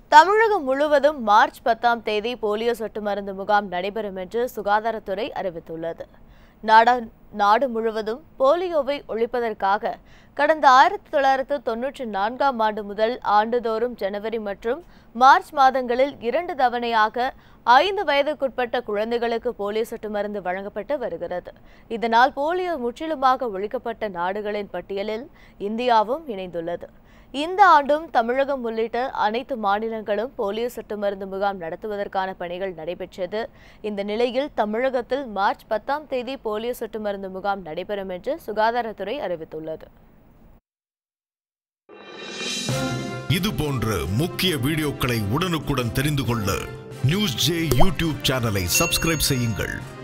தமிழகம் முழுவதும் மார்ச் பத்தாம் தேதி போலியோ சொட்டு மருந்து முகாம் நடைபெறும் என்று சுகாதாரத்துறை அறிவித்துள்ளது நாடா நாடு முழுவதும் போலியோவை ஒழிப்பதற்காக கடந்த ஆயிரத்தி தொள்ளாயிரத்து தொன்னூற்றி நான்காம் ஆண்டு முதல் ஆண்டுதோறும் ஜனவரி மற்றும் மார்ச் மாதங்களில் இரண்டு தவணையாக ஐந்து வயதுக்குட்பட்ட குழந்தைகளுக்கு போலியோ சொட்டு மருந்து வழங்கப்பட்டு வருகிறது இதனால் போலியோ முற்றிலுமாக ஒழிக்கப்பட்ட நாடுகளின் பட்டியலில் இந்தியாவும் இணைந்துள்ளது இந்த ஆண்டும் தமிழகம் உள்ளிட்ட அனைத்து மாநிலங்களும் போலியோ சொட்டு மருந்து முகாம் நடத்துவதற்கான பணிகள் நடைபெற்றது இந்த நிலையில் தமிழகத்தில் மார்ச் பத்தாம் தேதி போலியோ சொட்டு மருந்து முகாம் நடைபெறும் என்று சுகாதாரத்துறை அறிவித்துள்ளது இது போன்ற முக்கிய வீடியோக்களை உடனுக்குடன் தெரிந்து கொள்ள நியூஸ் ஜே யூடியூப் சேனலை சப்ஸ்கிரைப் செய்யுங்கள்